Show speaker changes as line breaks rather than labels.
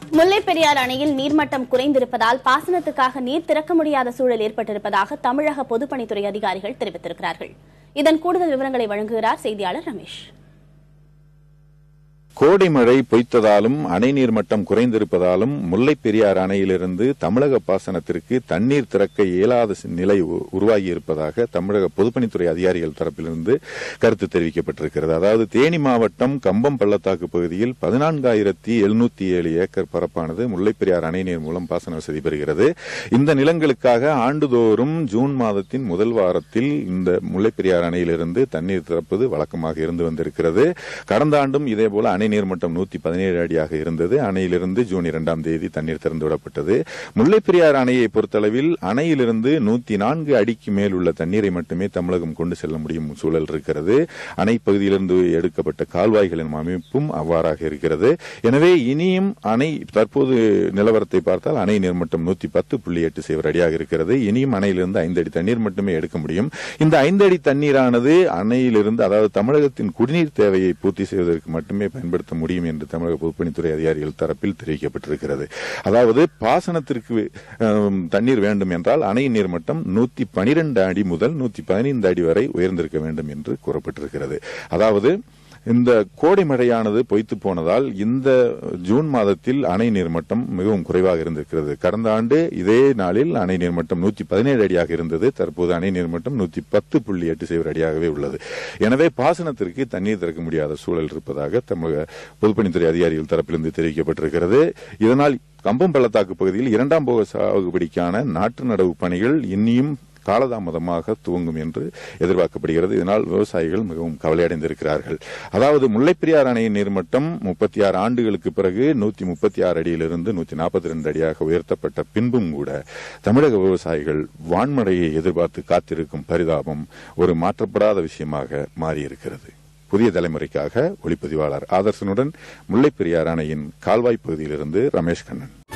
முல்லைப் பெரியாறு அணையில் நீர்மட்டம் குறைந்திருப்பதால் பாசனத்துக்காக நீர் திறக்க முடியாத சூழல் ஏற்பட்டிருப்பதாக தமிழக பொதுப்பணித்துறை அதிகாரிகள் தெரிவித்திருக்கிறார்கள் இதன் கூடுதல் விவரங்களை வழங்குகிறார் செய்தியாளர் ரமேஷ்
கோடை மழை பொய்த்ததாலும் அணை நீர் மட்டம் குறைந்திருப்பதாலும் முல்லைப் பெரியாறு அணையிலிருந்து தமிழக பாசனத்திற்கு தண்ணீர் திறக்க இயலாத நிலை உ- உருவாகியிருப்பதாக தமிழக பொதுப்பணித்துறை அதிகாரிகள் தரப்பிலிருந்து கருத்து தெரிவிக்கப்பட்டிருக்கிறது அதாவது தேனி மாவட்டம் கம்பம் பள்ளத்தாக்கு பகுதியில் பதினான்காயிரத்தி எழுநூத்தி ஏழு ஏக்கர் பரப்பானது முல்லைப் பெரியாறு அணை நீர் மூலம் பாசன வசதி பெறுகிறது இந்த நிலங்களுக்காக ஆண்டுதோறும் ஜூன் மாதத்தின் முதல் வாரத்தில் இந்த முல்லைப் பெரியாறு அணையிலிருந்து தண்ணீர் திறப்பது வழக்கமாக இருந்து வந்திருக்கிறது கடந்த ஆண்டும் இதேபோல அணை நீர்மட்டம் நூத்தி பதினேழு அடியாக இருந்தது அணையிலிருந்து ஜூன் இரண்டாம் தேதி தண்ணீர் திறந்து விடப்பட்டது முல்லைப் பெரியாறு அணையை பொறுத்தளவில் அணையிலிருந்து நூத்தி நான்கு அடிக்கு மேல் உள்ள தண்ணீரை மட்டுமே தமிழகம் கொண்டு செல்ல முடியும் சூழல் இருக்கிறது அணை பகுதியிலிருந்து எடுக்கப்பட்ட கால்வாய்களின் அமைப்பும் அவ்வாறாக இருக்கிறது எனவே இனியும் அணை தற்போது நிலவரத்தை பார்த்தால் அணை நீர்மட்டம் நூத்தி பத்து புள்ளி எட்டு சைவர் அடியாக இருக்கிறது இனியும் அணையிலிருந்து ஐந்து அடி தண்ணீர் மட்டுமே எடுக்க முடியும் இந்த ஐந்து அடி தண்ணீரானது அணையிலிருந்து அதாவது தமிழகத்தின் குடிநீர் தேவையை பூர்த்தி செய்வதற்கு மட்டுமே பயன்படுத்த முடியும் என்று தமிழக பொதுப்பணித்துறை அதிகாரிகள் தரப்பில் தெரிவிக்கப்பட்டிருக்கிறது அதாவது பாசனத்திற்கு அம், தண்ணீர் வேண்டும் என்றால் அணை நீர்மட்டம் நூத்தி பனிரெண்டு அடி முதல் நூத்தி பதினைந்து அடி வரை உயர்ந்திருக்க வேண்டும் என்று கூறப்பட்டிருக்கிறது அதாவது இந்த கோடை மழையானது பொய்த்து போனதால் இந்த ஜூன் மாதத்தில் அணை நீர்மட்டம் மிகவும் குறைவாக இருந்திருக்கிறது கடந்த ஆண்டு இதே நாளில் அணை நீர்மட்டம் நூத்தி பதினேழு அடியாக இருந்தது தற்போது அணை நீர்மட்டம் நூத்தி பத்து புள்ளி எட்டு சைவர் அடியாகவே உள்ளது எனவே பாசனத்திற்கு தண்ணீர் திறக்க முடியாத சூழல் இருப்பதாக தமிழக பொதுப்பணித்துறை அதிகாரிகள் தரப்பிலிருந்து தெரிவிக்கப்பட்டிருக்கிறது இதனால் கம்பம் பள்ளத்தாக்கு பகுதியில் இரண்டாம் போக சாகுபடிக்கான நாற்று நடவு பணிகள் இன்னியும் காலதாமதமாக துவங்கும் என்று எதிர்பார்க்கப்படுகிறது இதனால் விவசாயிகள் மிகவும் கவலையடைந்திருக்கிறார்கள் அதாவது முல்லைப்பெரியார் அணையின் நீர்மட்டம் முப்பத்தி ஆறு ஆண்டுகளுக்கு பிறகு நூத்தி முப்பத்தி ஆறு அடியிலிருந்து நூத்தி நாற்பத்தி ரெண்டு அடியாக உயர்த்தப்பட்ட பின்பும் கூட தமிழக விவசாயிகள் வான்மழையை எதிர்பார்த்து காத்திருக்கும் பரிதாபம் ஒரு மாற்றப்படாத விஷயமாக மாறியிருக்கிறது புதிய தலைமுறைக்காக ஒளிப்பதிவாளர் ஆதர்சனுடன் முல்லைப்பெரியார் அணையின் கால்வாய் பகுதியிலிருந்து ரமேஷ் கண்ணன்